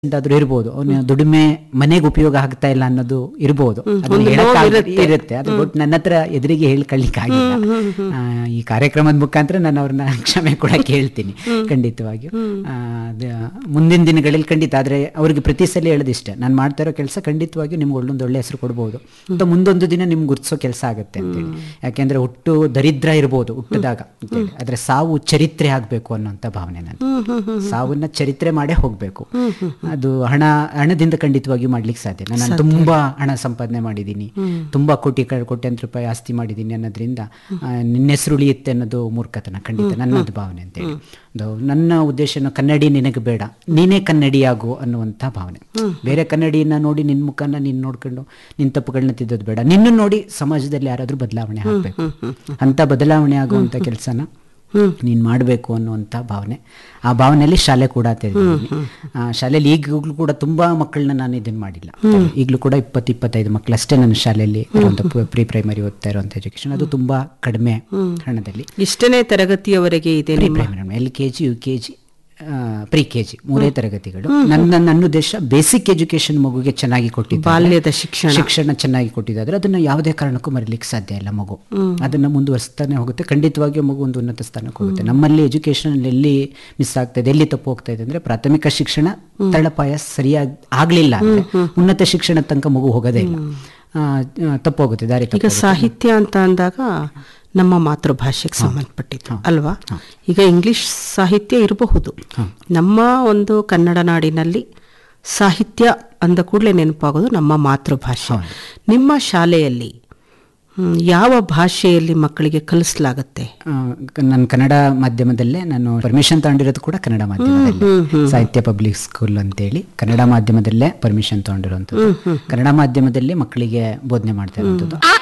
ಆದ್ರೂ ಇರ್ಬೋದು ಅವನ ದುಡಿಮೆ ಮನೆಗೆ ಉಪಯೋಗ ಆಗ್ತಾ ಇಲ್ಲ ಅನ್ನೋದು ಇರ್ಬೋದು ಅದನ್ನ ಒಂದು ಹೇಳಕ್ ನೋವು ಆಗ್- ಇರುತ್ತೆ. ಇರುತ್ತೆ ಅದು ಬಟ್ ನನ್ನ ಹತ್ರ ಎದುರಿಗೆ ಹೇಳ್ಕೊಳ್ಳಿಕ್ಕೆ ಆಗಿಲ್ಲ ಆ, ಈ ಕಾರ್ಯಕ್ರಮದ ಮುಖಾಂತರ ನಾನು ಅವ್ರನ್ನ ಕ್ಷಮೆ ಕೂಡ ಕೇಳ್ತೀನಿ ಖಂಡಿತವಾಗಿಯೂ ಆ, ಅದ ಮುಂದಿನ ದಿನಗಳಲ್ಲಿ ಖಂಡಿತ ಆದ್ರೆ ಅವ್ರಿಗೆ ಪ್ರತಿ ಸಲ ಹೇಳೋದಿಷ್ಟೇ ನಾನು ಮಾಡ್ತಾ ಇರೋ ಕೆಲಸ ಖಂಡಿತವಾಗಿಯೂ ನಿಮ್ಗೆ ಒಳ್ಳೊಂದು ಒಳ್ಳೆ ಹೆಸರು ಕೊಡ್ಬೋದು ಅಥವಾ ಮುಂದೊಂದು ದಿನ ನಿಮ್ಗೆ ಗುರ್ತಿಸೋ ಕೆಲಸ ಆಗುತ್ತೆ ಅಂತೇಳಿ ಯಾಕೆಂದ್ರೆ ಹುಟ್ಟು ದರಿದ್ರ ಇರ್ಬೋದು ಹುಟ್ಟದಾಗ ಅಂತೇಳಿ ಆದ್ರೆ ಸಾವು ಚರಿತ್ರೆ ಆಗ್ಬೇಕು ಅನ್ನೋಂಥ ಭಾವನೆ ನಾನು ಸಾವನ್ನ ಚರಿತ್ರೆ ಮಾಡೇ ಹೋಗ್ಬೇಕು ಅದು ಹಣ ಹಣದಿಂದ ಖಂಡಿತವಾಗಿಯೂ ಮಾಡ್ಲಿಕ್ಕೆ ಸಾಧ್ಯ ಇಲ್ಲ. ನಾನು ತುಂಬಾ ಹಣ ಸಂಪಾದನೆ ಮಾಡಿದ್ದೀನಿ ತುಂಬಾ ಕೋಟಿ ಕ- ಕೋಟ್ಯಾಂತರ ರೂಪಾಯಿ ಆಸ್ತಿ ಮಾಡಿದ್ದೀನಿ ಅನ್ನೋದ್ರಿಂದ ಆ, ನಿನ್ನ ಹೆಸರು ಉಳಿಯುತ್ತೆ ಅನ್ನೋದು ಮೂರ್ಖತನ ಖಂಡಿತ ನನ್ನದು ಭಾವನೆ ಅಂತೇಳಿ ಅದು ನನ್ನ ಉದ್ದೇಶನ ಕನ್ನಡಿ ನಿನಗೆ ಬೇಡ ನೀನೇ ಕನ್ನಡಿಯಾಗು ಅನ್ನುವಂಥ ಭಾವನೆ ಬೇರೆ ಕನ್ನಡಿಯನ್ನ ನೋಡಿ ನಿನ್ನ ಮುಖನ ನೀನು ನೋಡ್ಕೊಂಡು ನಿನ್ನ ತಪ್ಪುಗಳನ್ನ ತಿದ್ದೋದು ಬೇಡ ನಿನ್ನ ನೋಡಿ ಸಮಾಜದಲ್ಲಿ ಯಾರಾದ್ರೂ ಬದಲಾವಣೆ ಆಗಬೇಕು ಅಂತ ಬದಲಾವಣೆ ಆಗುವಂಥ ಕೆಲಸನ ನೀನು ಮಾಡಬೇಕು ಅನ್ನುವಂಥ ಭಾವನೆ ಆ ಭಾವನೆಯಲ್ಲಿ ಶಾಲೆ ಕೂಡ ತೆರೆದಿದ್ದೀನಿ ಆ ಶಾಲೆಯಲ್ಲಿ ಈಗಲೂ ಕೂಡ ತುಂಬಾ ಮಕ್ಕಳನ್ನ ನಾನು ಇದನ್ನ ಮಾಡಿಲ್ಲ ಈಗಲೂ ಕೂಡ ಇಪ್ಪತ್ತು ಇಪ್ಪತ್ತೈದು ಮಕ್ಕಳಷ್ಟೇ ನನ್ನ ಶಾಲೆಯಲ್ಲಿ ಪ್ರೀ ಪ್ರೈಮರಿ ಓದ್ತಾ ಇರುವಂಥ ಎಜುಕೇಶನ್ ಅದು ತುಂಬಾ ಕಡಿಮೆ ಹಣದಲ್ಲಿ ಇಷ್ಟನೇ ತರಗತಿಯವರೆಗೆ ಇದೆ ಪ್ರೀ ನಿಮ್ಮ primary L K G U K G pre K G ಮೂರೇ ತರಗತಿಗಳು ನನ್ನ ನನ್ನ ಉದ್ದೇಶ ಬೇಸಿಕ್ ಎಜುಕೇಶನ್ ಮಗುಗೆ ಚೆನ್ನಾಗಿ ಕೊಟ್ಟಿದ್ದ ಬಾಲ್ಯದ ಶಿಕ್ಷಣ ಶಿಕ್ಷಣ ಚೆನ್ನಾಗಿ ಕೊಟ್ಟಿದ್ದಾದ್ರೆ ಅದನ್ನ ಯಾವುದೇ ಕಾರಣಕ್ಕೂ ಮರಿಲಿಕ್ಕೆ ಸಾಧ್ಯ ಇಲ್ಲ ಮಗು ಅದನ್ನ ಮುಂದುವರಿಸ್ತಾನೆ ಹೋಗುತ್ತೆ ಖಂಡಿತವಾಗಿಯೂ ಮಗು ಒಂದು ಉನ್ನತ ಸ್ಥಾನಕ್ಕೆ ಹೋಗುತ್ತೆ ನಮ್ಮಲ್ಲಿ ಎಜುಕೇಶನ್ ಎಲ್ಲಿ ಮಿಸ್ ಆಗ್ತಾ ಇದೆ ಎಲ್ಲಿ ತಪ್ಪು ಹೋಗ್ತಾ ಇದೆ ಅಂದ್ರೆ ಪ್ರಾಥಮಿಕ ಶಿಕ್ಷಣ ತಳಪಾಯ ಸರಿಯಾಗಿ ಆಗ್ಲಿಲ್ಲ ಅಂದ್ರೆ ಉನ್ನತ ಶಿಕ್ಷಣ ತನಕ ಮಗು ಹೋಗೋದೇ ಇಲ್ಲ ಆ, ಆ, ತಪ್ಪು ಹೋಗುತ್ತೆ ದಾರಿ ಈಗ ತಪ್ಪು ಸಾಹಿತ್ಯ ಅಂತ ಅಂದಾಗ ನಮ್ಮ ಮಾತೃಭಾಷೆಗೆ ಸಂಬಂಧಪಟ್ಟಿದ್ದು ಅಲ್ವಾ ಈಗ ಇಂಗ್ಲಿಷ್ ಸಾಹಿತ್ಯ ಇರಬಹುದು ನಮ್ಮ ಒಂದು ಕನ್ನಡ ನಾಡಿನಲ್ಲಿ ಸಾಹಿತ್ಯ ಅಂದ ಕೂಡಲೇ ನೆನಪಾಗೋದು ನಮ್ಮ ಮಾತೃಭಾಷೆ ನಿಮ್ಮ ಶಾಲೆಯಲ್ಲಿ ಹ್ಮ್, ಯಾವ ಭಾಷೆಯಲ್ಲಿ ಮಕ್ಕಳಿಗೆ ಕಲಿಸಲಾಗತ್ತೆ ನಾನು ಕನ್ನಡ ಮಾಧ್ಯಮದಲ್ಲೇ ನಾನು ಪರ್ಮಿಷನ್ ತಗೊಂಡಿರೋದು ಕೂಡ ಕನ್ನಡ ಮಾಧ್ಯಮದಲ್ಲಿ ಸಾಹಿತ್ಯ ಪಬ್ಲಿಕ್ ಸ್ಕೂಲ್ ಅಂತೇಳಿ ಕನ್ನಡ ಮಾಧ್ಯಮದಲ್ಲೇ ಪರ್ಮಿಷನ್ ತಗೊಂಡಿರುವಂಥದ್ದು ಕನ್ನಡ ಮಾಧ್ಯಮದಲ್ಲಿ ಮಕ್ಕಳಿಗೆ ಬೋಧನೆ ಮಾಡ್ತಾ ಇರುವಂಥದ್ದು